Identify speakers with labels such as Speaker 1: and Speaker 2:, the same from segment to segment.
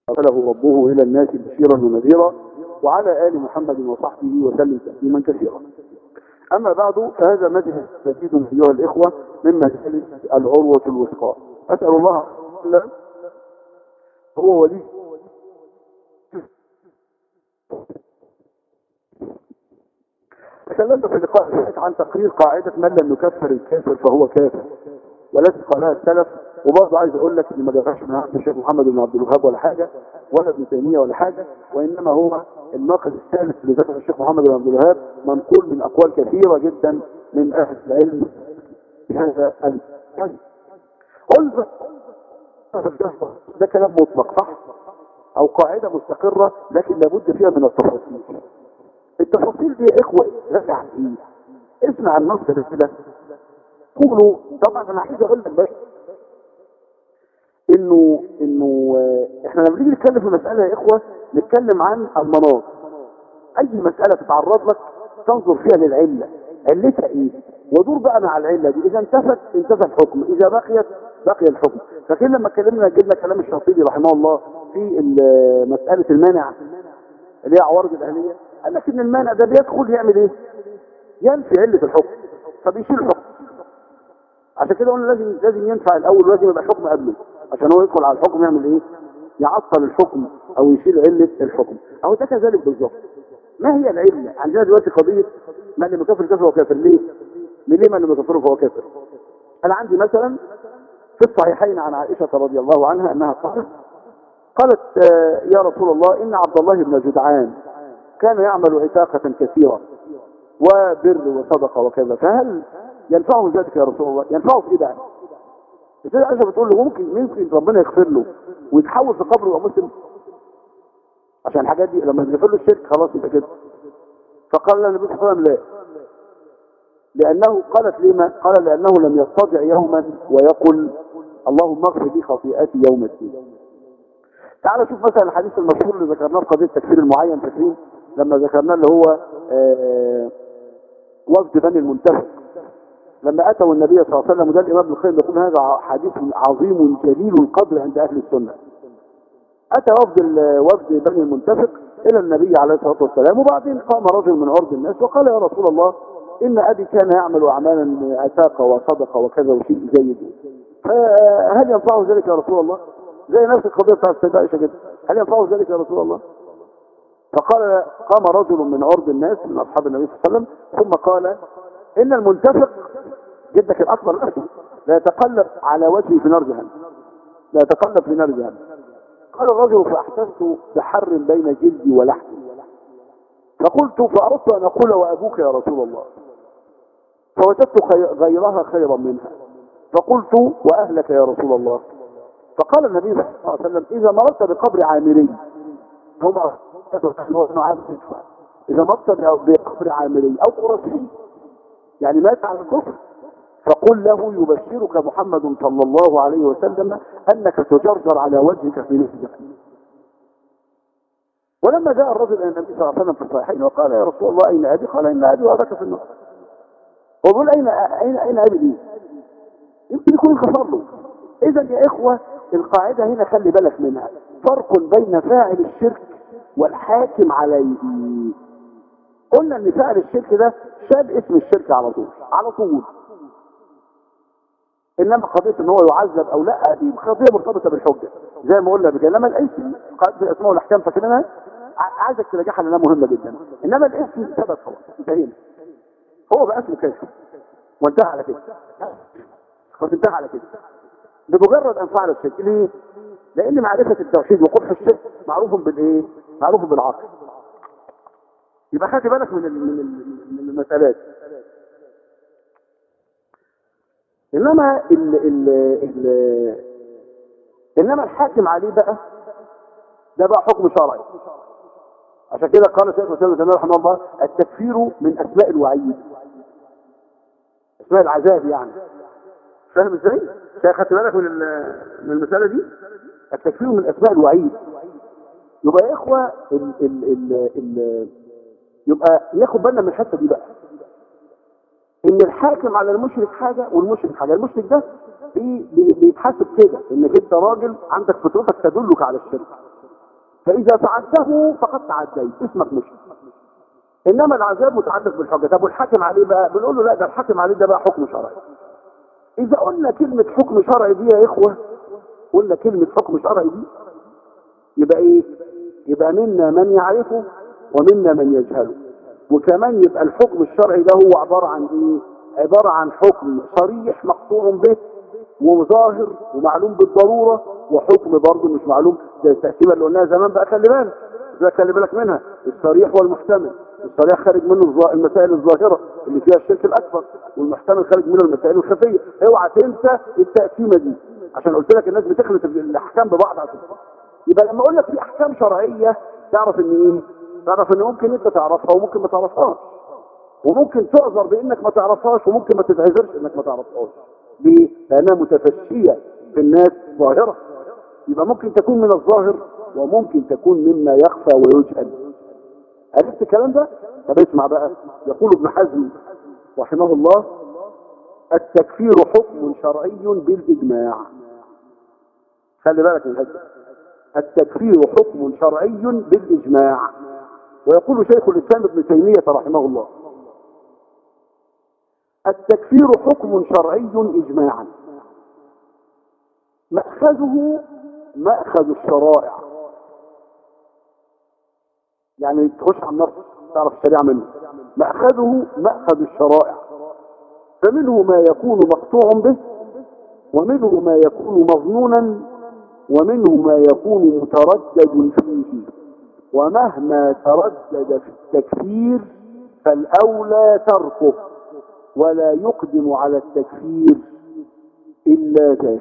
Speaker 1: أرسله ربه إلى الناس بشيرا ونذيرا وعلى آل محمد وصحبه وسلم تسليما كثيرا أما بعد فهذا مجلس جديد أيها الإخوة من مجالس العروة الوثقى أسأل الله تعالى هو ولي تكلمت في اللقاء عن تقرير قاعدة من لم يكفر الكافر فهو كافر والتي قالها السلف وبرضه عايز اقول لك ان ما جابهاش من عند الشيخ محمد بن عبد الوهاب ولا حاجه ولا ابن تيميه ولا حاجه وانما هو الناقد الثالث اللي ذكره الشيخ محمد بن عبد الوهاب منقول من اقوال كثيره جدا من اهل العلم في هذا الفن. قل ده كلام مطلق صح؟ او قاعده مستقره لكن لابد فيها من التفاصيل. التفاصيل دي يا اخوه راجع ايه؟ اسمع النص ده كده قولوا طبعا انا عايز اقول لك بس انه انه احنا لما نيجي نتكلم في مساله يا اخوه نتكلم عن المناط اي مساله تتعرض لك تنظر فيها للعله علتها ايه ودور بقى مع العله دي اذا انتفت انتفى الحكم اذا بقيت بقي الحكم فكده لما اتكلمنا جبنا كلام الشاطبي رحمه الله في مساله المانع اللي هي عوارض الاهليه قال لك ان المانع ده بيدخل يعمل ايه ينفي عله الحكم فبيشيل الحكم عشان كده قلنا لازم لازم ينفع الاول ولازم يبقى حكم قبله عشان هو يدخل على الحكم يعمل ايه يعطل الحكم او يشيل عله الحكم اهو ده كذلك بالظبط ما هي العله عندنا دلوقتي قضيه من اللي مكفر كافر هو كافر ليه ليه من اللي مكفره فهو كافر انا عندي مثلا في الصحيحين عن عائشه رضي الله عنها انها قالت قالت آه يا رسول الله ان عبد الله بن جدعان كان يعمل عتاقه كثيره وبر وصدقه وكذا فهل ينفعه ذلك يا رسول الله ينفعه في ايه بقى السيدة عائشة بتقول له ممكن ممكن ربنا يغفر له ويتحول في قبره يبقى مسلم عشان الحاجات دي لما يغفر له الشرك خلاص يبقى كده فقال النبي صلى الله عليه وسلم لا لأنه قالت لما قال لأنه لم يضطجع يوما ويقل اللهم اغفر لي خطيئتي يوم الدين تعال شوف مثلا الحديث المشهور اللي ذكرناه في قضية تكفير المعين فاكرين لما ذكرناه اللي هو آه وفد بني المنتفق لما اتوا النبي صلى الله عليه وسلم وده الامام ابن القيم يقول هذا حديث عظيم جليل القدر عند اهل السنه اتى وفد وفد بني المنتفق الى النبي عليه الصلاه والسلام وبعدين قام رجل من عرض الناس وقال يا رسول الله ان ابي كان يعمل اعمالا عتاقه وصدقه وكذا وشيء جيد فهل ينفعه ذلك يا رسول الله زي نفس القضيه بتاعت السيده عائشه كده هل ينفعه ذلك يا رسول الله فقال قام رجل من عرض الناس من اصحاب النبي صلى الله عليه وسلم ثم قال ان المنتفق جدك الاكبر نفسه لا يتقلب على وجهه في نار جهنم لا يتقلب في نار جهنم قال الرجل فاحسست بحر بين جلدي ولحمي فقلت فاردت ان اقول وابوك يا رسول الله فوجدت خي... غيرها خيرا منها فقلت واهلك يا رسول الله فقال النبي صلى الله عليه وسلم اذا مررت بقبر عامري هما اذا مررت بقبر عامري او قرشي يعني مات على الكفر فقل له يبشرك محمد صلى الله عليه وسلم انك تجرجر على وجهك في نهج جهنم ولما جاء الرجل الى النبي صلى الله عليه وسلم في الصحيحين وقال يا رسول الله اين ابي؟ قال ان ابي واباك في النار وقال اين اين اين ابي ليه؟ يمكن يكون خسر له اذا يا اخوه القاعده هنا خلي بالك منها فرق بين فاعل الشرك والحاكم عليه قلنا ان فاعل الشرك ده شال اسم الشرك على طول على طول انما قضيه ان هو يعذب او لا دي قضيه مرتبطه بالحجه زي ما قلنا بكده انما الاسم قاعده الاسماء والاحكام فاكرينها عايزك تراجعها لانها مهمه جدا انما الاسم ثبت خلاص انتهينا هو بقى اسمه كافر وانتهى على كده خلاص انتهى على كده بمجرد ان فعل الشرك ليه؟ لان معرفه التوحيد وقبح الشرك معروف بالايه؟ معروف بالعقل يبقى خلي بالك من من من المسألات انما ال ال ال انما الحاكم عليه بقى ده بقى حكم شرعي عشان كده قال شيخ الاسلام ابن رحمه الله التكفير من اسماء الوعيد اسماء العذاب يعني فاهم ازاي؟ خدت بالك من من المساله دي؟ التكفير من اسماء الوعيد يبقى يا اخوه ال ال ال ال يبقى ياخد بالنا من الحته دي بقى ان الحاكم على المشرك حاجه والمشرك حاجه المشرك ده بي- بي- بيتحاسب كده انك انت راجل عندك فطرتك تدلك على الشرك فاذا فعلته فقد تعديت اسمك مشرك انما العذاب متعلق بالحجه طب والحاكم عليه بقى بنقول له لا ده الحاكم عليه ده بقى حكم شرعي اذا قلنا كلمه حكم شرعي دي يا اخوه قلنا كلمه حكم شرعي دي يبقى ايه يبقى منا من يعرفه ومنا من يجهله وكمان يبقى الحكم الشرعي ده هو عباره عن ايه عباره عن حكم صريح مقطوع به وظاهر ومعلوم بالضروره وحكم برضه مش معلوم زي التقسيمه اللي قلناها زمان بقى خلي بالك ده خلي بالك منها الصريح والمحتمل الصريح خارج منه الظا- المسائل الظاهره اللي فيها الشرك الاكبر والمحتمل خارج منه المسائل الخفيه اوعى تنسى التقسيمه دي عشان قلت لك الناس بتخلط الاحكام ببعض عشان يبقى لما اقول لك في احكام شرعيه تعرف ان ايه تعرف ان ممكن انت تعرفها وممكن ما تعرفهاش وممكن تعذر بانك ما تعرفهاش وممكن ما تتعذرش انك ما تعرفهاش ليه لانها متفشيه في الناس ظاهره يبقى ممكن تكون من الظاهر وممكن تكون مما يخفى ويجهل عرفت الكلام ده طب اسمع بقى يقول ابن حزم رحمه الله التكفير حكم شرعي بالاجماع خلي بالك من هذا التكفير حكم شرعي بالاجماع ويقول شيخ الاسلام ابن تيميه رحمه الله التكفير حكم شرعي اجماعا مأخذه مأخذ الشرائع يعني تخش على النص تعرف الشريعة منه مأخذه مأخذ الشرائع فمنه ما يكون مقطوع به ومنه ما يكون مظنونا ومنه ما يكون متردد فيه ومهما تردد في التكفير فالأولى تركه ولا يقدم على التكفير إلا جاهل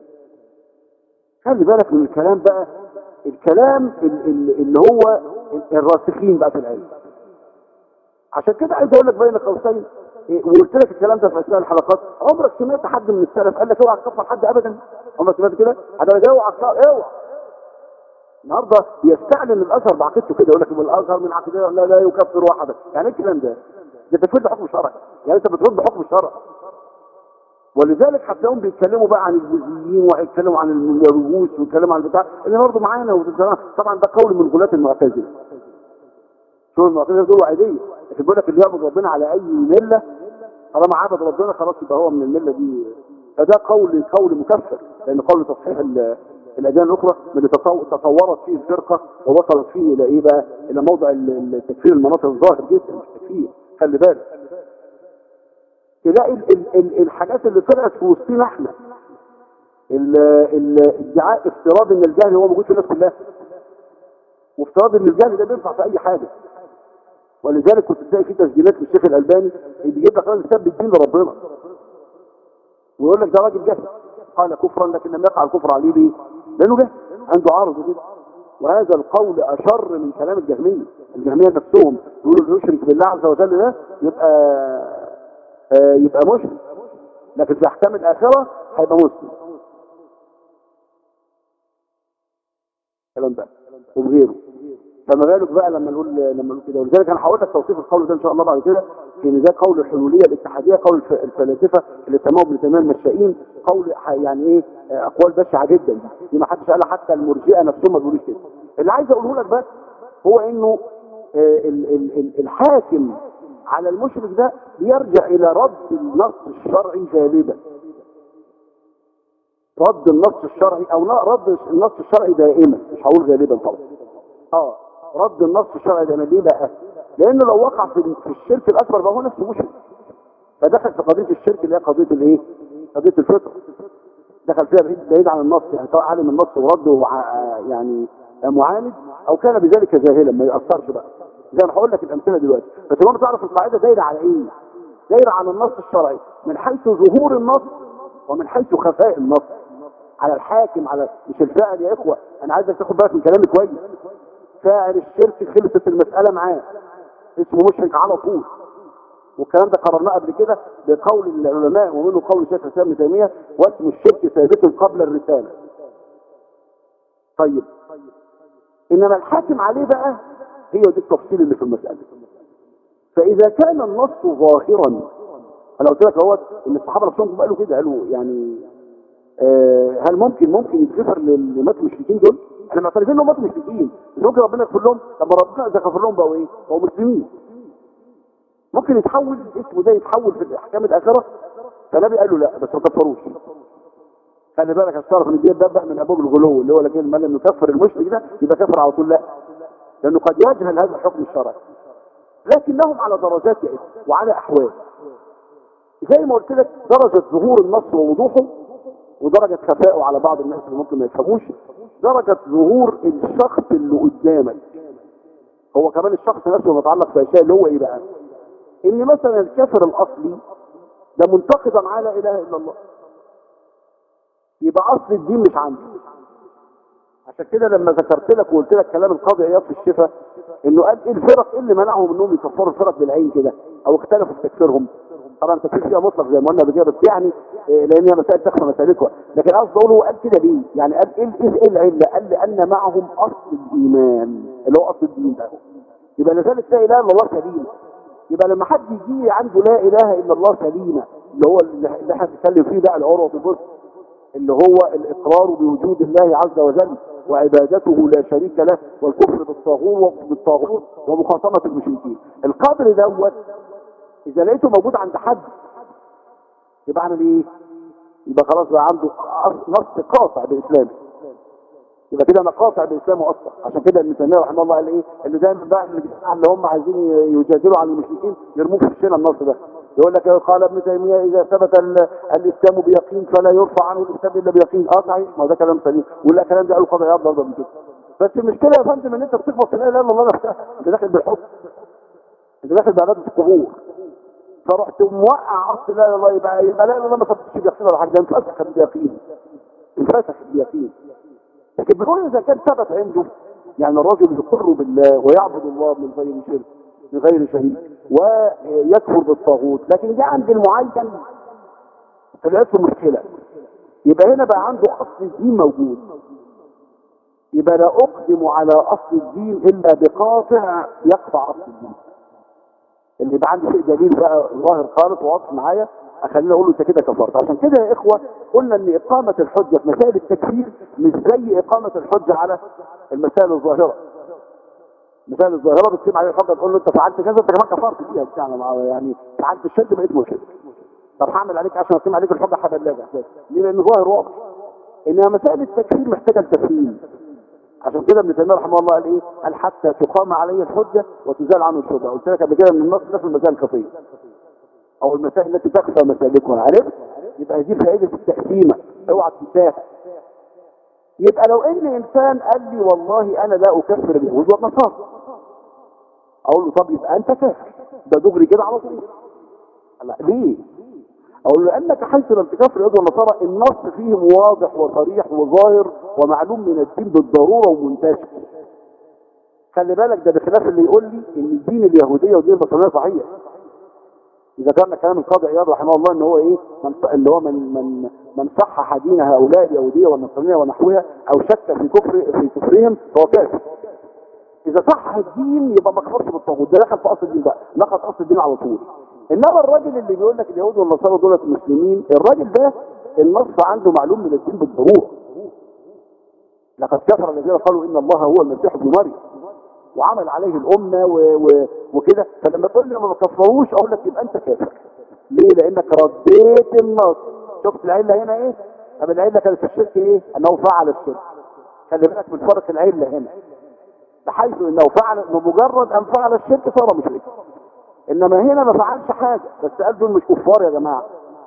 Speaker 1: خلي بالك من الكلام بقى الكلام ال- ال- اللي هو الراسخين بقى في العلم عشان كده عايز اقول لك بين قوسين إيه، وقلت لك الكلام ده في اثناء الحلقات عمرك سمعت حد من السلف قال لك اوعى تكفر حد ابدا عمرك سمعت كده؟ حد قال لك اوعى تكفر- اوعى النهارده بيستعلن الازهر بعقيدته كده يقول لك يبقى الازهر من عقيده لا لا يكفر واحدا يعني ايه الكلام ده؟ ده تفويض حكم شرعي يعني انت بترد حكم الشرع ولذلك هتلاقيهم بيتكلموا بقى عن الجزئيين وهيتكلموا عن الرؤوس ويتكلموا عن البتاع اللي برضه معانا وتتكلم- طبعا ده قول من غلاة المعتزله شو المعتزله دول وعيديه لكن بيقول لك اللي يعبد ربنا على اي مله طالما عبد ربنا خلاص يبقى هو من المله دي فده قول قول مكفر لان قول تصحيح ال- الاديان الاخرى من اللي تطو- تطورت فيه الفرقه ووصلت فيه الى ايه بقى الى موضع ال- التكفير المناطق الظاهر جدا مش تكفير خلي بالك تلاقي ال ال ال الحاجات اللي طلعت في وسطنا احنا ال- ال- ادعاء افتراض ان الجهل هو موجود في الناس كلها وافتراض ان الجهل ده بينفع في اي حاجه ولذلك كنت تلاقي في تسجيلات للشيخ الالباني اللي بيجيب لك راجل سب الدين لربنا ويقول لك ده راجل جهل قال كفرا لكن لم يقع الكفر عليه ليه؟ لانه جهل عنده عارض وكده وهذا القول اشر من كلام الجهميه الجهميه نفسهم يقولوا اللي يشرك بالله عز وجل ده يبقى آه، يبقى مشرك لكن في احكام الاخره هيبقى مسلم الكلام ده وبغيره فما بالك بقى لما نقول لما نقول كده ولذلك انا هقول لك توصيف القول ده ان شاء الله بعد كده ان ده قول الحلوليه الاتحاديه قول الف- الفلاسفه اللي سموه ابن تيميه المشائين قول ح- يعني ايه آه، اقوال بشعه جدا دي ما حدش قالها حتى المرجئه نفسهم ما بيقولوش كده اللي عايز اقوله لك بس هو انه آه، ال- ال- ال- الحاكم على المشرك ده بيرجع الى رد النص الشرعي غالبا رد النص الشرعي او لا رد النص الشرعي دائما مش هقول غالبا طبعا اه رد النص الشرعي دائما ليه بقى لانه لو وقع في في الشرك الاكبر بقى هو نفسه مشرك فدخل في قضيه الشرك اللي هي قضيه الايه قضيه الفطره دخل فيها بعيد, بعيد عن النص يعني سواء عالم النص ورده وع- يعني معاند او كان بذلك جاهلا ما ياثرش بقى زي ما هقول لك الامثله دلوقتي بس المهم تعرف القاعده دايره على ايه دايره على النص الشرعي من حيث ظهور النص ومن حيث خفاء النص على الحاكم على مش الفاعل يا اخوه انا عايزك تاخد بالك من كلامي كويس فاعل الشرك خلصت المساله معاه اسمه مشرك على طول والكلام ده قررناه قبل كده بقول العلماء ومنه قول شيخ الاسلام ابن تيميه واسم الشرك ثابت قبل الرساله. طيب انما الحاكم عليه بقى هي دي التفصيل اللي في المساله. فاذا كان النص ظاهرا انا قلت لك اهوت ان الصحابه نفسهم قالوا كده قالوا يعني آه هل ممكن ممكن يتغفر للمات المشركين دول؟ احنا معترفين انهم ماتوا مشركين بس ممكن ربنا يغفر لهم لما ربنا اذا غفر لهم بقوا ايه؟ بقوا مسلمين ممكن يتحول اسمه ده يتحول في احكام الاخره فالنبي قال له لا بس ما كفروش خلي بالك عشان تعرف ان دي ده من ابواب الغلو اللي هو لكن ما لم يكفر المشرك ده يبقى كفر على طول لا لانه قد يجهل هذا الحكم الشرعي لكنهم على درجات يا إخوة وعلى احوال زي ما قلت لك درجة ظهور النص ووضوحه ودرجة خفائه على بعض الناس اللي ممكن ما يفهموش درجة ظهور الشخص اللي قدامك هو كمان الشخص نفسه متعلق باشياء اللي هو ايه بقى ان مثلا الكافر الاصلي ده منتقدا على لا اله الا الله يبقى اصل الدين مش عنده عشان كده لما ذكرت لك وقلت لك كلام القاضي عياض في الشفاء انه قال ايه الفرق ايه اللي منعهم انهم يكفروا الفرق بالعين كده او اختلفوا في تكفيرهم طبعا التكفير فيها مطلق زي ما قلنا قبل كده بس يعني إيه لان هي مسائل تخفى مسالكها لكن قصدي اقول هو قال كده ليه؟ يعني قال ايه ايه إيه العله؟ قال لان معهم اصل الايمان اللي هو اصل الدين ده يبقى لذلك لا اله الا الله سليم يبقى لما حد يجي عنده لا اله الا الله سليمه اللي هو اللي احنا بنتكلم فيه بقى العروه بالبص اللي هو الاقرار بوجود الله عز وجل وعبادته لا شريك له والكفر بالطاغوت بالطاغوت ومخاصمه المشركين القدر دوت اذا لقيته موجود عند حد يبقى اعمل ايه يبقى خلاص بقى عنده أص- نص قاطع باسلامه يبقى كده انا قاطع باسلامه اصلا عشان كده ابن تيميه رحمه الله قال ايه اللي دايما بقى اللي اللي هم عايزين يجادلوا عن المشركين يرموه في الشيله النص ده يقول لك قال ابن تيميه اذا ثبت ال- الاسلام بيقين فلا يرفع عنه الاسلام الا بيقين اه صحيح ما هو ده كلام سليم ولا كلام ده قاله قاضي عياض برضه من كده بس المشكله يا فندم ان انت بتخبط في لا اله الا الله نفسها انت داخل بالحب انت داخل بعباده القبور فرحت موقع اصل لا اله الا الله يبقى يبقى لا اله الا الله ما ثبتش بيقين ولا حاجه ده انفسخ بيقين انفسخ بيقين لكن بنقول اذا كان ثبت عنده يعني الرجل يقر بالله ويعبد الله من غير شرك من غير شريك ويكفر بالطاغوت لكن جاء عند المعين طلعت له مشكله يبقى هنا بقى عنده اصل الدين موجود يبقى لا اقدم على اصل الدين الا بقاطع يقطع اصل الدين اللي يبقى عندي شيء دليل بقى ظاهر خالص واضح معايا اخليني اقول له انت كده كفرت عشان كده يا اخوه قلنا ان اقامه الحجه في مسائل التكفير مش زي اقامه الحجه على المسائل الظاهره المسائل الظاهره بتقيم عليه الحجه تقول له انت فعلت كذا انت كمان كفرت فيها بتاعنا مع- يعني فعلت الشد بقيت مشرك طب هعمل عليك عشان اقيم عليك الحجه هبلغك ليه لان ظاهر واضح انها مسائل التكفير محتاجه التفهيم عشان كده ابن تيميه رحمه الله قال ايه؟ قال حتى تقام عليه الحجه وتزال عنه الشبهه، قلت لك قبل كده ان النص ده في المسائل الخفيه. او المسائل التي تخفى مسالكها عرفت؟ يبقى دي فائده التقسيمه، اوعى تنساها. يبقى لو ان انسان قال لي والله انا لا اكفر اليهود والنصارى. اقول له طب يبقى انت كافر. ده دغري كده على طول. لا ليه؟ اقول له لانك حيث لم تكفر اليهود والنصارى النص فيهم واضح وصريح وظاهر ومعلوم من الدين بالضروره ومنتشر. خلي بالك ده بخلاف اللي يقول لي ان الدين اليهوديه والدين النصرانيه صحيح. اذا كان كلام القاضي عياض رحمه الله ان هو ايه من اللي هو من من من صحح دين هؤلاء اليهوديه والنصرانيه ونحوها او شك في كفر في كفرهم فهو كافر. اذا صح الدين يبقى ما كفرش بالطاغوت ده دخل في اصل الدين بقى نقض اصل الدين على طول انما الراجل اللي بيقول لك اليهود والنصارى دولت مسلمين الراجل ده النص عنده معلوم من الدين بالضروره لقد كفر الذين قالوا ان الله هو المسيح ابن مريم وعمل عليه الامه و... و... وكده فلما تقول لي ما كفروش اقول لك يبقى انت كافر ليه لانك رديت النص شفت العله هنا ايه طب العله كانت في الشرك ايه انه فعل الشرك خلي بالك من فرق العله هنا بحيث انه فعل بمجرد ان فعل الشرك صار مشركا انما هنا ما فعلش حاجه بس قال دول مش كفار يا جماعه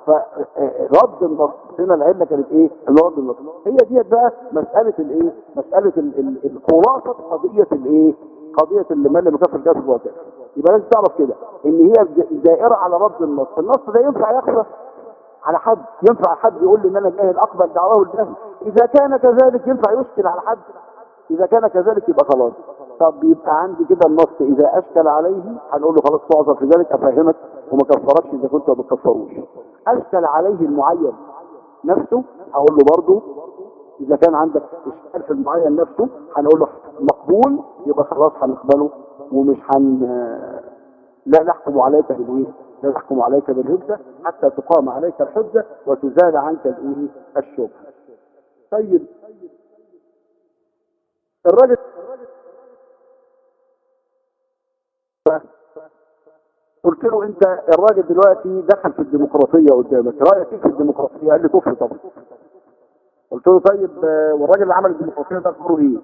Speaker 1: فرد النص هنا العله كانت ايه؟ اللي هو رد النص هي ديت بقى مساله الايه؟ مساله ال- ال- الخلاصه قضيه الايه؟ قضيه اللي من لم يكفر كافر وكافر يبقى لازم تعرف كده ان هي دائره على رد النص النص ده ينفع يخفى على حد ينفع حد يقول لي ان انا جاهل اقبل دعواه الجهل اذا كان كذلك ينفع يشكل على حد اذا كان كذلك يبقى خلاص طب يبقى عندي كده النص اذا اشكل عليه هنقول له خلاص تعذر في ذلك افهمك وما كفركش اذا كنت ما بتكفروش اشكل عليه المعين نفسه هقول له برضه اذا كان عندك اشكال في المعين نفسه هنقول له مقبول يبقى خلاص هنقبله ومش هن لا نحكم عليك بالايه؟ لا نحكم عليك بالهجة حتى تقام عليك الحجة وتزال عنك الايه؟ الشبهة. طيب الراجل قلت له انت الراجل دلوقتي دخل في الديمقراطيه قدامك رايك ايه في الديمقراطيه قال لي كفر طبعا قلت له طيب آه، والراجل اللي عمل الديمقراطيه ده اخباره ايه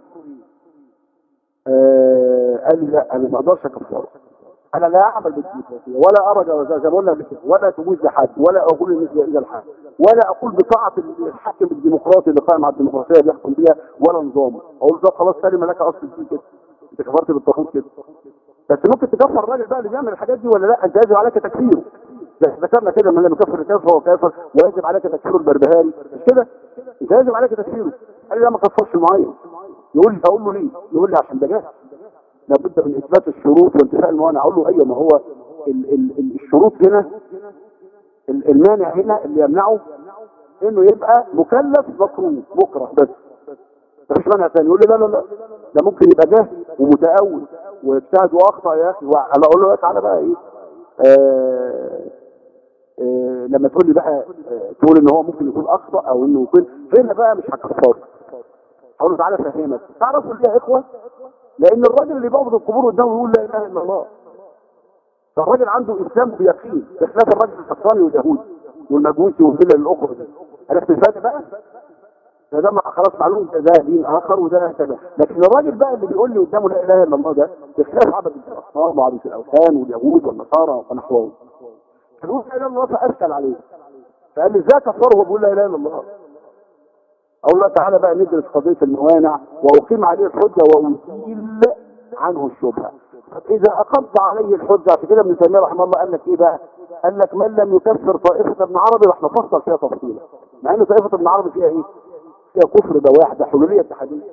Speaker 1: آه قال لي لا انا ما اقدرش اكفره انا لا اعمل بالديمقراطيه ولا ارى جواز- زي ما قلنا قبل كده، ولا تجوز لحد ولا اقول ان جائزه لحد ولا اقول بطاعه الحاكم الديمقراطي اللي قائم على الديمقراطيه بيحكم بيها ولا نظامه اقول ده خلاص سلم لك اصل فيه كده انت كفرت بالطاغوت كده بس ممكن تكفر الراجل بقى اللي بيعمل الحاجات دي ولا لا انت يجب عليك تكفيره زي ذكرنا كده من لم يكفر الكافر فهو كافر ويجب عليك تكفير البربهاري مش كده انت يجب عليك تكفيره قال لي لا ما كفرش معين يقول لي اقول له ليه يقول لي عشان ده جاهل لابد من اثبات الشروط وانتفاء الموانع اقول له ايوه ما هو ال ال ال الشروط هنا ال- المانع هنا اللي يمنعه انه يبقى مكلف مكروه مكره بس مفيش مانع ثاني يقول لي لا لا لا ده ممكن يبقى جاهل ومتأول واجتهد واخطا يا اخي انا اقول له يا تعالى بقى ايه آه آه لما تقول لي بقى آه تقول ان هو ممكن يكون اخطا او انه يكون هنا بقى مش هكفره اقول له تعالى افهمك تعرفوا ليه يا اخوه لان الراجل اللي بيقبض القبور قدامه يقول لا اله الا الله فالراجل عنده اسلام بيقين بخلاف الراجل النصراني واليهودي والمجوسي والملل الاخرى دي عرفت الفرق بقى ده ده مع- خلاص معلوم ده, ده دين اخر وده كذا لكن الراجل بقى اللي بيقول لي قدامه لا اله الا الله ده بخلاف عبد الاصنام وعبد الاوثان واليهود والنصارى ونحوهم فيقول لا اله الا الله فاشكل عليه فقال لي ازاي كفره وهو بيقول لا اله الا الله اقول له تعالى بقى ندرس قضيه الموانع واقيم عليه الحجه وازيل عنه الشبهه طب اذا اقمت عليه الحجه عشان كده ابن تيميه رحمه الله قال لك ايه بقى؟ قال لك من لم يكفر طائفه ابن عربي راح نفصل فيها تفصيلا مع ان طائفه ابن عربي فيها ايه؟ فيها كفر بواح ده حلوليه اتحاديه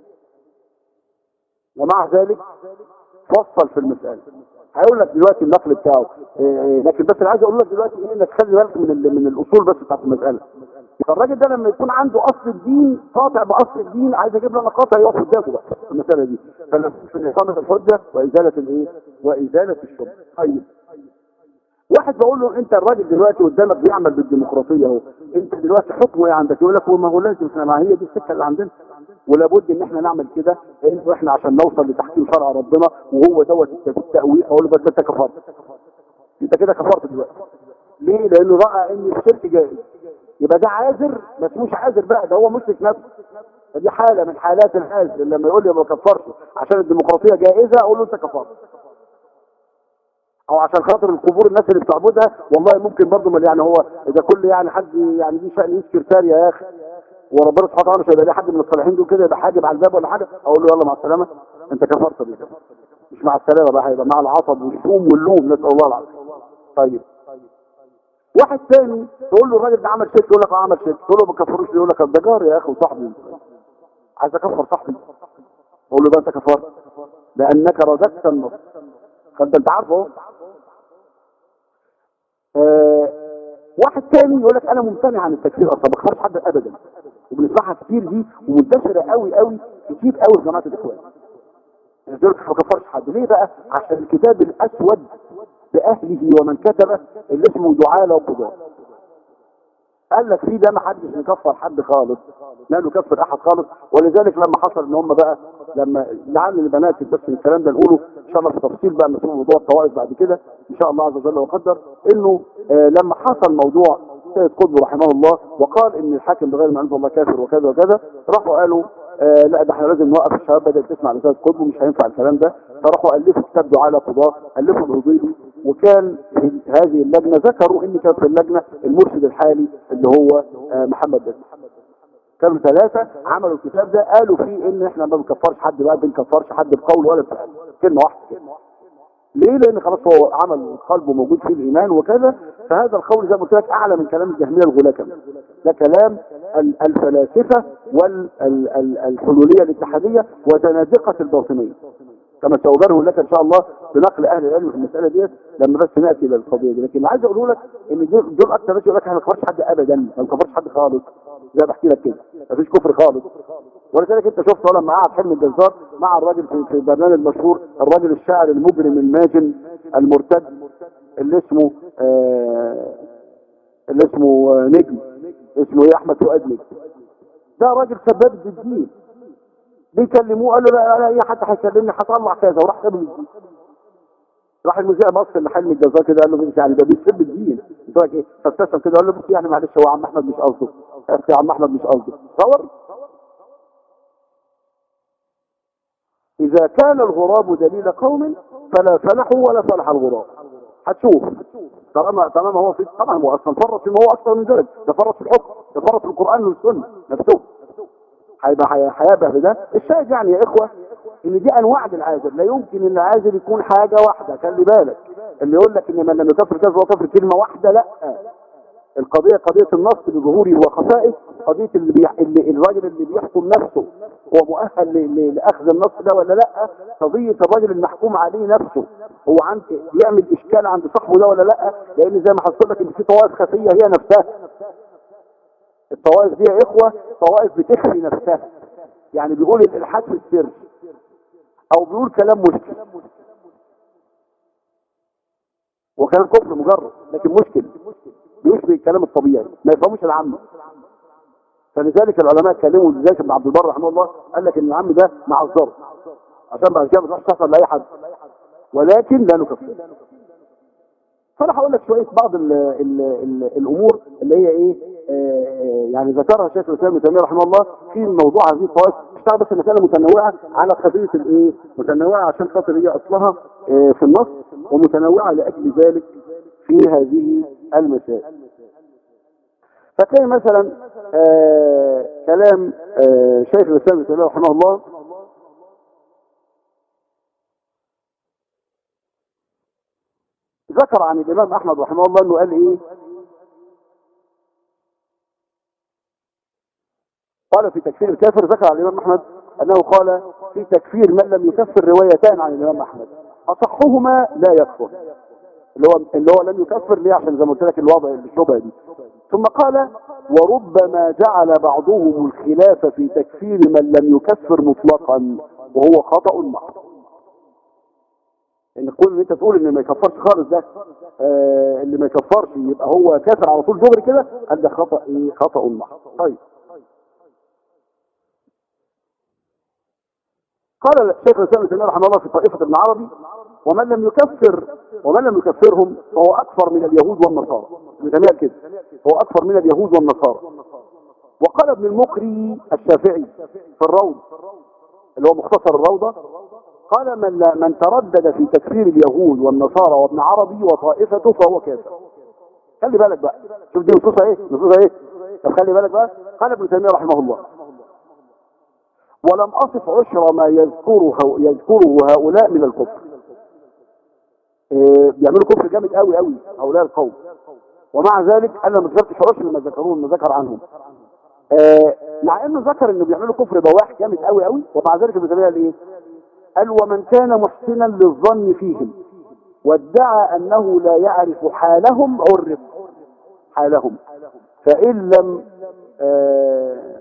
Speaker 1: ومع ذلك فصل في المسألة هيقول لك دلوقتي النقل بتاعه إيه، لكن بس انا عايز اقول لك دلوقتي ايه انك خلي بالك من ال- من الاصول بس بتاعت المسألة يبقى الراجل ده لما يكون عنده اصل الدين قاطع باصل الدين عايز اجيب له انا قاطع يقف قدامه بقى في المسألة دي فانا في اقامة الحجة وازالة الايه وازالة الشبهة طيب واحد بقول له انت الراجل دلوقتي قدامك بيعمل بالديمقراطيه اهو انت دلوقتي حكمه ايه عندك يقول لك ما هو لازم احنا ما هي دي السكه اللي عندنا ولابد ان احنا نعمل كده انه احنا عشان نوصل لتحكيم شرع ربنا وهو دوت التأويل اقول له بس انت كفرت انت كده كفرت دلوقتي ليه لانه راى ان الشرك جائز يبقى ده عاذر ما اسموش عاذر بقى ده هو مشرك نفسه دي حاله من حالات العاذر لما يقول لي ما كفرش عشان الديمقراطيه جائزه اقول له انت كفرت او عشان خاطر القبور الناس اللي بتعبدها والله ممكن برضه ما يعني هو اذا كل يعني حد يعني دي شأن سكرتاري يا اخي وربنا سبحانه وتعالى مش هيبقى ليه حد من الصالحين دول كده يبقى حاجب على الباب ولا حاجه اقول له يلا مع السلامه انت كفرت بيه مش مع السلامه بقى هيبقى مع العصب والشوم واللوم نسال الله العافيه طيب واحد تاني تقول له الراجل ده عمل شرك يقول لك اه عمل شرك تقول له ما كفروش يقول لك ده جار يا اخي وصاحبي عايز اكفر صاحبي اقول له ده انت كفرت لانك رددت النص فانت انت عارفه اهو آه، واحد تاني يقول لك انا ممتنع عن التكفير اصلا ما بكفرش حد ابدا وبنسمعها كتير دي ومنتشره قوي قوي كتير قوي في جماعه الاخوان يقول لك ما بكفرش حد ليه بقى عشان الكتاب الاسود باهله ومن كتبه اللي اسمه دعاله وقضاه قال لك في ده ما حدش مكفر حد خالص لا نكفر احد خالص ولذلك لما حصل ان هم بقى لما لعل البنات بس الكلام ده نقوله ان شاء الله في تفصيل بقى مسؤول موضوع الطوائف بعد كده ان شاء الله عز وجل وقدر انه آه لما حصل موضوع سيد قطب رحمه الله وقال ان الحاكم بغير ما انزل الله كافر وكذا وكذا راحوا قالوا آه لا ده احنا لازم نوقف الشباب بدات تسمع لسيد قطب ومش هينفع الكلام ده فراحوا الفوا كتاب دعاء قضاء الفوا الهضيبي وكان هذه اللجنه ذكروا ان كان في اللجنه المرشد الحالي اللي هو آه محمد بن كانوا ثلاثة عملوا الكتاب ده قالوا فيه ان احنا ما بنكفرش حد بقى بنكفرش حد بقول ولا بفعل كلمة واحدة كده ليه لان خلاص هو عمل قلبه موجود فيه الايمان وكذا فهذا القول زي ما قلت لك اعلى من كلام الجهميه الغلاة كمان ده كلام ال- الفلاسفه والحلوليه الاتحاديه وزنادقه الباطنيه كما سأبره لك ان شاء الله بنقل اهل العلم في المساله ديت لما بس ناتي الى القضيه دي لكن اللي عايز اقوله لك ان دول دول اكتر ناس يقول لك احنا ما نكفرش حد ابدا ما نكفرش حد خالص زي ما بحكي لك كده مفيش كفر خالص ولذلك انت شفت لما قعد حلمي الجزار مع الراجل في, في برنامج مشهور الراجل الشاعر المجرم الماجن المرتد اللي اسمه آه اللي اسمه آه نجم اسمه ايه احمد فؤاد نجم ده راجل سباب الدين بيكلموه قال له لا لا اي حد هيكلمني هطلع كذا وراح ساب الدين راح المذيع بص لحلم الجزار كده قال له يعني ده بيسب الدين قلت لك ايه فابتسم كده قال له بص يعني معلش هو عم احمد مش قصده يا عم احمد مش قصده تصور اذا كان الغراب دليل قوم فلا فلحوا ولا فلح الغراب هتشوف طالما طالما هو في طبعا هو اصلا فرط فيما هو اكثر من ذلك ده فرط في الحكم ده فرط في القران والسنه نفسه هيبقى هيبقى في ده الشاهد يعني يا اخوه ان دي انواع للعازل لا يمكن ان العازل يكون حاجه واحده خلي بالك اللي يقول لك ان من لم يكفر كذا وكفر كلمه واحده لا القضيه قضيه النص بظهوره وخفائه قضيه اللي, بيح... اللي الراجل اللي بيحكم نفسه هو مؤهل ل... ل... لاخذ النص ده ولا لا قضيه الراجل المحكوم عليه نفسه هو عند بيعمل اشكال عند صاحبه ده ولا لا لان زي ما حصل لك ان في طوائف خفيه هي نفسها الطوائف دي يا اخوه طوائف بتخفي نفسها يعني بيقول الالحاد في السر او بيقول كلام مشكل وكلام كفر مجرد لكن مشكل بيشبه الكلام الطبيعي ما يفهموش العامة فلذلك العلماء اتكلموا لذلك ابن عبد البر رحمه الله قال لك ان العم ده معذر عشان بعد كده ما تروحش تحصل لاي حد ولكن لا نكفر فانا هقول لك شويه بعض ال ال ال الامور اللي هي ايه آه يعني ذكرها شيخ الاسلام ابن تيميه رحمه الله في موضوع هذه الطوائف اشتغل بس مساله متنوعه على قضيه الايه متنوعه عشان خاطر هي اصلها آه في النص ومتنوعه لاجل ذلك في هذه المسائل فتلاقي مثلا آه كلام آه شيخ الاسلام ابن تيميه رحمه الله ذكر عن الامام احمد رحمه الله انه قال ايه قال في تكفير الكافر ذكر عن الامام احمد انه قال في تكفير من لم يكفر روايتان عن الامام احمد اصحهما لا يكفر اللي هو اللي هو لم يكفر ليه عشان زي ما قلت لك الوضع الشبهه دي ثم قال وربما جعل بعضهم الخلاف في تكفير من لم يكفر مطلقا وهو خطأ محض ان كل اللي انت تقول ان ما يكفرش خالص ده آه اللي ما يكفرش يبقى هو كافر على طول دغري كده قال ده خطأ ايه خطأ محض طيب قال الشيخ الاسلام ابن رحمه الله في طائفه ابن عربي ومن لم يكفر ومن لم يكفرهم فهو اكثر من اليهود والنصارى ابن كده هو اكثر من اليهود والنصارى وقال ابن المقري الشافعي في الروض اللي هو مختصر الروضه قال من لا من تردد في تكفير اليهود والنصارى وابن عربي وطائفته فهو كافر خلي بالك بقى شوف دي نصوصها ايه نصوصها ايه طب خلي بالك بقى قال ابن تيميه رحمه الله ولم أصف عشر ما يذكره يذكره هؤلاء من الكفر إيه بيعملوا كفر جامد قوي قوي هؤلاء القوم ومع ذلك انا ما ذكرتش عشر ما ذكروه ما ذكر عنهم إيه مع انه ذكر انه بيعملوا كفر بواح جامد قوي قوي ومع ذلك ابن تيميه قال ايه قال ومن كان محسنا للظن فيهم وادعى انه لا يعرف حالهم عرف حالهم فان لم آه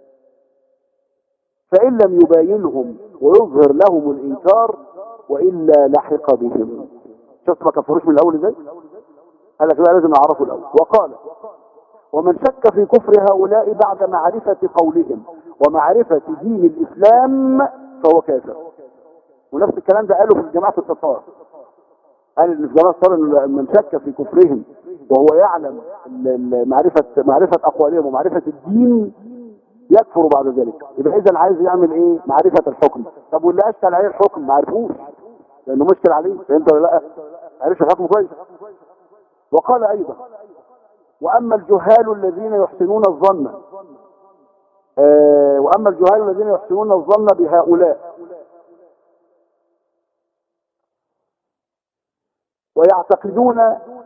Speaker 1: فإن لم يباينهم ويظهر لهم الإنكار وإلا لحق بهم شفت ما كفروش من الأول إزاي قال لك لا لازم نعرفه الأول وقال ومن شك في كفر هؤلاء بعد معرفة قولهم ومعرفة دين الإسلام فهو كافر ونفس الكلام ده قاله في جماعة التتار قال ان في جماعة التتار من شك في كفرهم وهو يعلم معرفة معرفة أقوالهم ومعرفة الدين يكفر بعد ذلك يبقى اذا عايز يعمل ايه معرفة الحكم طب واللي اشكل عليه الحكم ما عرفوش لانه مشكل عليه فهمت ولا لا عرفش الحكم كويس وقال ايضا واما الجهال الذين يحسنون الظن آه واما الجهال الذين يحسنون الظن بهؤلاء ويعتقدون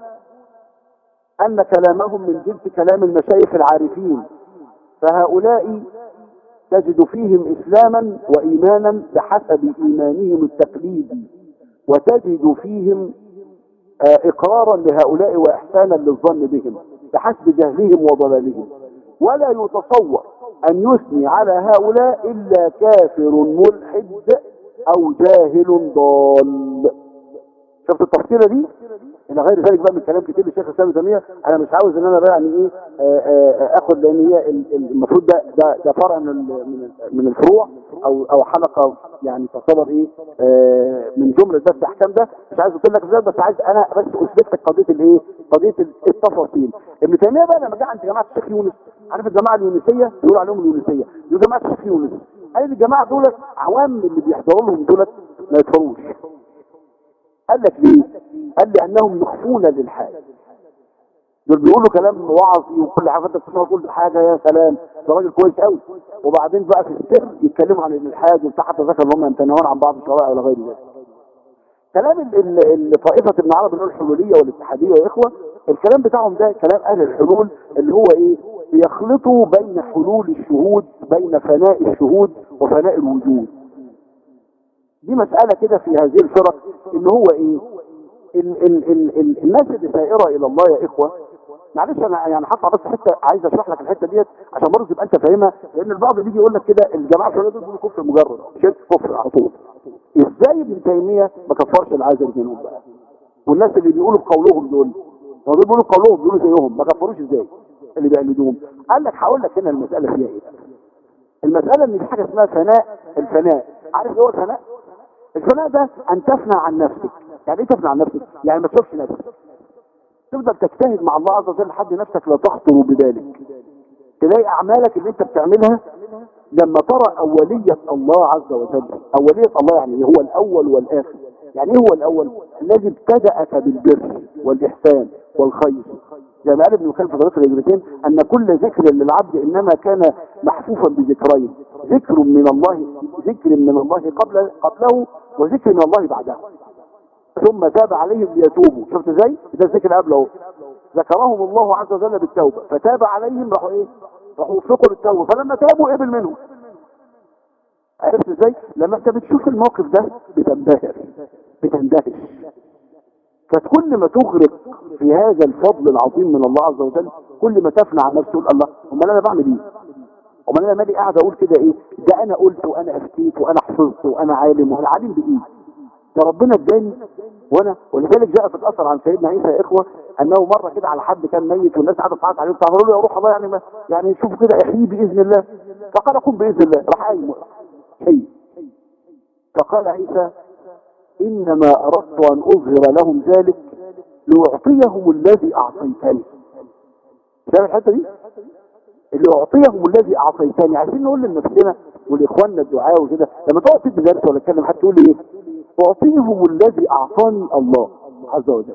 Speaker 1: ان كلامهم من جنس كلام المشايخ العارفين فهؤلاء تجد فيهم إسلاما وإيمانا بحسب إيمانهم التقليدي وتجد فيهم إقرارا لهؤلاء وإحسانا للظن بهم بحسب جهلهم وضلالهم ولا يتصور أن يثني على هؤلاء إلا كافر ملحد أو جاهل ضال شفت التفصيلة دي الى غير ذلك بقى من كلام كتير للشيخ الاسلام تيميه انا مش عاوز ان انا بقى يعني ايه آه، آه، اخد لان هي ال- ال- المفروض ده ده ده فرع من ال- من ال- من الفروع او او حلقه يعني تعتبر ايه آه، من جمله بس الاحكام ده مش عايز اقول لك ازاي بس عايز انا بس اثبت لك قضيه الايه قضيه التفاصيل ابن تيميه بقى لما جه عند جماعه الشيخ يونس عارف الجماعه اليونسيه بيقولوا عليهم اليونسيه دول جماعه الشيخ يونس قال الجماعه دول عوام اللي بيحضروا لهم دولت ما يدفروش قال لك ليه قال لانهم يخفون للحال دول بيقولوا كلام وعظي وكل حاجه انت بتسمع كل حاجه يا سلام ده راجل كويس قوي وبعدين بقى في السر يتكلموا عن الالحاد وبتاع حتى ذكر ان هم يمتنعون عن بعض الشرائع الى غير ذلك كلام ال- ال- ال- طائفه ابن عربي اللي هو الحلوليه والاتحاديه يا اخوه الكلام بتاعهم ده كلام اهل الحلول اللي هو ايه بيخلطوا بين حلول الشهود بين فناء الشهود وفناء الوجود دي مسألة كده في هذه الفرق ان هو ايه ال ال ال ال الناس اللي سائرة الى الله يا اخوة معلش انا يعني هطلع بس حته عايز اشرح لك الحته ديت عشان برضه تبقى انت فاهمها لان البعض بيجي يقول لك كده الجماعه الفلانيه دول بيقولوا كفر مجرد شرك كفر على طول ازاي ابن تيميه ما كفرش العازل منهم بقى والناس اللي بيقولوا بقولهم دول هو دول بيقولوا بقولهم بيقولوا زيهم ما كفروش ازاي اللي بيقلدوهم قال لك هقول لك هنا المساله فيها ايه المساله ان في حاجه اسمها فناء الفناء عارف ايه هو الفناء الفناء ده ان تفنى عن نفسك يعني ايه تفنى عن نفسك يعني ما تشوفش نفسك تفضل تجتهد مع الله عز وجل لحد نفسك لا تخطر ببالك تلاقي اعمالك اللي انت بتعملها لما ترى اولية الله عز وجل اولية الله يعني هو الاول والاخر يعني ايه هو الاول الذي ابتدأك بالبر والاحسان والخير زي ما قال ابن القيم في طريق الهجرتين ان كل ذكر للعبد انما كان محفوفا بذكرين ذكر من الله ذكر من الله قبل قبله وذكر من الله بعده ثم تاب عليهم ليتوبوا شفت ازاي ده الذكر قبله اهو ذكرهم الله عز وجل بالتوبه فتاب عليهم راحوا ايه راحوا وفقوا للتوبه فلما تابوا قبل منهم عرفت ازاي لما انت بتشوف الموقف ده بتنبهر بتندهش فكل ما تغرق في هذا الفضل العظيم من الله عز وجل كل ما تفنى عن نفسك تقول الله امال انا بعمل ايه امال انا مالي قاعد اقول كده ايه ده انا قلت وانا افتيت وانا حفظت وانا عالم وانا عالم بايه ده ربنا اداني وانا ولذلك جاء في الاثر عن سيدنا عيسى يا اخوه انه مره كده على حد كان ميت والناس قاعده تعيط عليه فقالوا له يا روح الله يعني ما يعني شوفوا كده احيي باذن الله فقال قم باذن الله راح قايم حي فقال عيسى انما اردت ان اظهر لهم ذلك لاعطيهم الذي اعطيتني شايف الحته دي اللي اعطيهم الذي اعطيتني عايزين نقول لنفسنا ولاخواننا الدعاء وكده لما تقعد تدي درس ولا تكلم حد تقول لي ايه اعطيهم الذي اعطاني الله عز وجل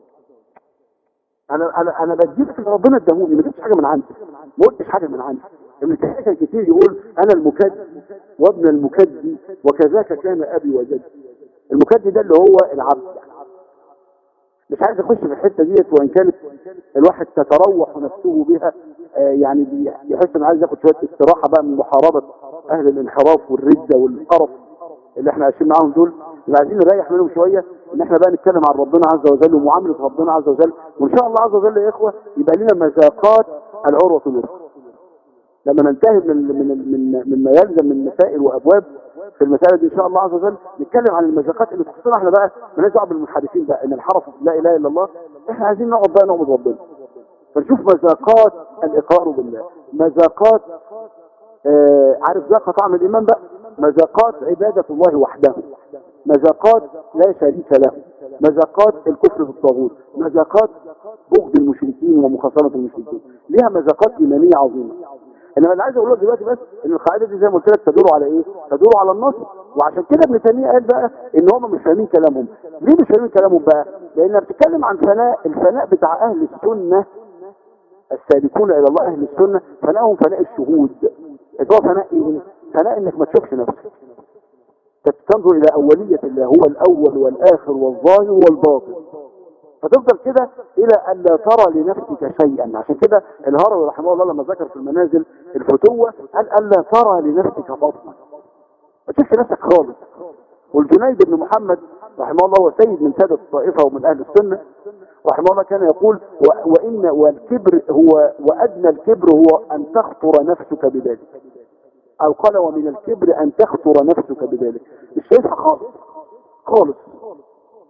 Speaker 1: انا انا انا بديلك اللي ربنا اداهوني ما جبتش حاجه من عندي ما قلتش حاجه من عندي ابن تيميه كان كتير يقول انا المكدي وابن المكدي وكذاك كان ابي وجدي المكدي ده اللي هو العبد مش عايز اخش في الحته ديت وان كانت الواحد تتروح نفسه بها آه يعني بي- يحس انه عايز ياخد شويه استراحه بقى من محاربه اهل الانحراف والرده والقرف اللي احنا عايشين معاهم دول اللي عايزين نريح منهم شويه ان احنا بقى نتكلم عن ربنا عز وجل ومعامله ربنا عز وجل وان شاء الله عز وجل يا اخوه يبقى لنا مذاقات العروه الوثقى لما ننتهي من من من مما يلزم من مسائل وابواب في المسألة دي ان شاء الله عز وجل نتكلم عن المذاقات اللي تخصنا احنا بقى مالناش دعوه بالمنحرفين بقى ان الحرف لا اله الا الله احنا عايزين نقعد بقى نعبد ربنا فنشوف مذاقات الاقرار بالله مذاقات آه عارف ذاق طعم الايمان بقى مذاقات عباده الله وحده مذاقات لا شريك له مذاقات الكفر في الطاغوت مذاقات بغض المشركين ومخاصمه المشركين ليها مذاقات ايمانيه عظيمه انما اللي عايز اقوله لك دلوقتي بس ان القاعده دي زي ما قلت لك تدور على ايه تدور على النص وعشان كده ابن تيميه قال بقى ان هم مش فاهمين كلامهم ليه مش فاهمين كلامهم بقى لان بتتكلم عن فناء الفناء بتاع اهل السنه السالكون الى الله اهل السنه فناءهم فناء الشهود اللي هو فناء ايه فناء انك ما تشوفش نفسك تنظر الى اوليه الله هو الاول والاخر والظاهر والباطن فتفضل كده الى ان لا ترى لنفسك شيئا عشان كده الهروي رحمه الله لما ذكر في المنازل الفتوة قال الا ترى لنفسك بطنا ما تشوفش نفسك خالص والجنيد بن محمد رحمه الله هو سيد من سادة الطائفة ومن اهل السنة رحمه الله كان يقول و- وان والكبر هو وادنى الكبر هو ان تخطر نفسك بذلك او قال ومن الكبر ان تخطر نفسك بذلك مش شايفها خالص خالص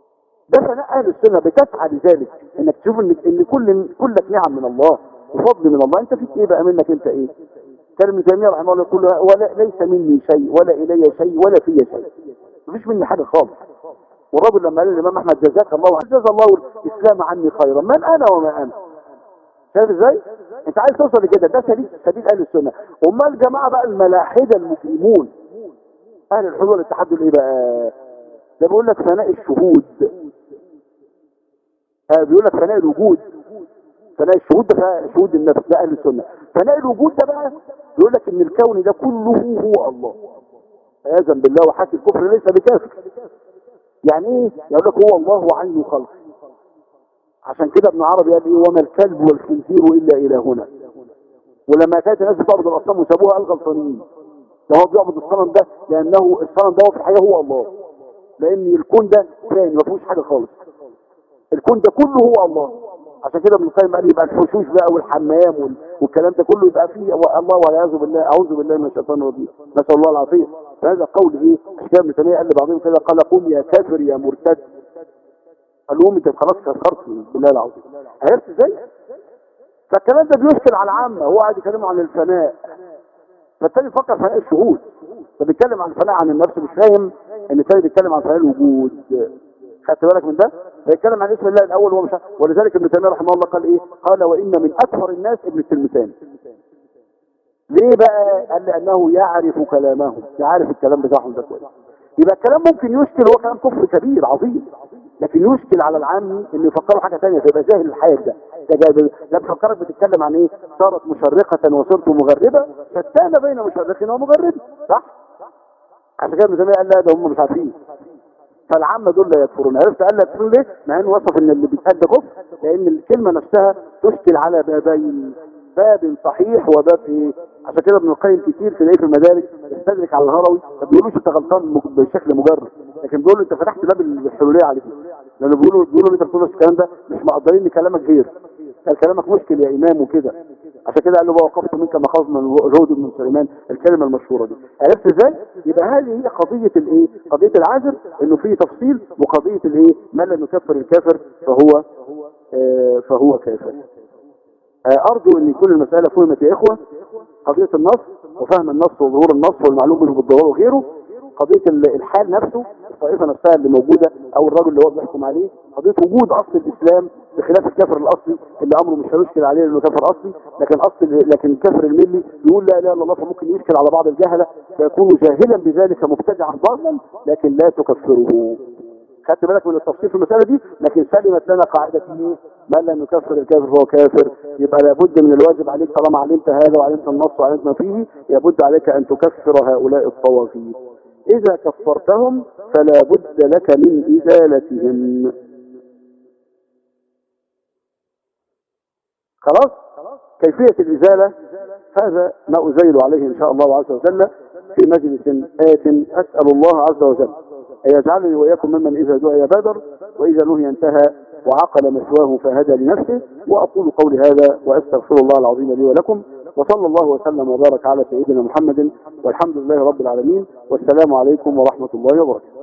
Speaker 1: ده فناء اهل السنه بتسعى لذلك انك تشوف ان ان كل كلك نعم من الله وفضل من الله انت فيك ايه بقى منك انت ايه كان ابن تيميه رحمه الله يقول ولا ليس مني شيء ولا الي شيء ولا في شيء مفيش مني حاجه خالص والراجل لما قال للامام احمد جزاك الله جزا الله الاسلام عني خيرا من انا وما انا شايف ازاي انت عايز توصل لكده ده سبيل سبيل اهل السنه امال الجماعه بقى الملاحده المسلمون اهل الحلول والاتحاد دول ايه بقى ده بيقول لك فناء الشهود ها بيقول لك فناء الوجود فناء الشهود ده فناء شهود النفس ده اهل السنه فناء الوجود ده بقى بيقول لك ان الكون ده كله هو الله عياذا بالله وحكي الكفر ليس بكافر يعني ايه يقول لك هو الله عين خلق عشان كده ابن عربي قال ايه وما الكلب والخنزير الا الهنا ولما كانت الناس بتعبد الاصنام وسابوها الغى الصنمين ده هو بيعبد الصنم ده لانه الصنم ده هو في الحقيقه هو الله لان الكون ده ثاني ما فيهوش حاجه خالص الكون ده كله هو الله عشان كده ابن القيم قال يبقى الحشوش بقى والحمام وال- والكلام ده كله يبقى فيه الله والعياذ بالله اعوذ بالله من الشيطان الرجيم نسال الله العافيه فهذا قول ايه الشيخ ابن تيميه قال لبعضهم كده قال قوم يا كافر يا مرتد قال لهم انت خلاص كفرت بالله العظيم عرفت ازاي فالكلام ده بيشكل على العامه هو قاعد يكلموا عن الفناء فالتاني يفكر في فناء الشهود فبيتكلم عن الفناء عن النفس مش فاهم ان التاني بيتكلم عن فناء الوجود خدت بالك من ده بيتكلم عن اسم الله الاول وهو مش عارف. ولذلك ابن تيميه رحمه الله قال ايه قال وان من اكثر الناس ابن التلمسان ليه بقى قال لانه يعرف كلامهم يعرف الكلام بتاعهم ده كويس يبقى الكلام ممكن يشكل هو كلام كفر كبير عظيم لكن يشكل على العامي انه يفكروا حاجه ثانيه فيبقى جاهل الحياه ده ده جاهل لا بفكرك بتتكلم عن ايه صارت مشرقه وصرت مغربه شتان بين مشرق ومغرب صح عشان كده ابن تيميه قال لا ده هم مش عارفين فالعامة دول لا يكفرون عرفت قال لا يكفرون ليه مع انه وصف ان اللي بيتقال ده كفر لان الكلمة نفسها تشكل على بابين باب صحيح وباب ايه عشان كده ابن القيم كتير تلاقيه في المدارك يستدرك على الهروي ما بيقولوش انت غلطان مج- بشكل مجرد لكن بيقولوا انت فتحت باب الحلوليه عليك لانه بيقولوا بيقولوا انت بتقول الكلام ده مش مقدرين ان كلامك غير قال كلامك مشكل يا امام وكده عشان كده قال له بقى وقفت منك مخاف من الهود بن سليمان الكلمه المشهوره دي عرفت ازاي يبقى هذه هي قضيه الايه قضيه العازر انه فيه تفصيل وقضيه الايه من لم يكفر الكافر فهو آه فهو كافر آه ارجو ان يكون المساله فهمت يا اخوه قضيه النص وفهم النص وظهور النص والمعلوم منه بالضروره وغيره قضيه ال- الحال نفسه الطائفه نفسها اللي موجوده او الرجل اللي هو بيحكم عليه قضيه وجود اصل الاسلام بخلاف الكافر الاصلي اللي امره مش هيشكل عليه لانه كافر اصلي لكن اصل لكن الكافر الملي يقول لا اله الا الله فممكن يشكل على بعض الجهله فيكون جاهلا بذلك مبتدعا ضالا لكن لا تكفره خدت بالك من التفصيل في المسألة دي لكن سلمت لنا قاعدة ايه من لم يكفر الكافر فهو كافر يبقى لابد من الواجب عليك طالما علمت هذا وعلمت النص وعلمت ما فيه لابد عليك ان تكفر هؤلاء الطواغيت اذا كفرتهم فلا بد لك من ازالتهم خلاص كيفية الازالة هذا ما ازيل عليه ان شاء الله عز وجل في مجلس آت اسأل الله عز وجل أن يجعلني وإياكم ممن إذا دعي بادر وإذا نهي انتهى وعقل مثواه فهدى لنفسه وأقول قولي هذا وأستغفر الله العظيم لي ولكم وصلى الله وسلم وبارك على سيدنا محمد والحمد لله رب العالمين والسلام عليكم ورحمة الله وبركاته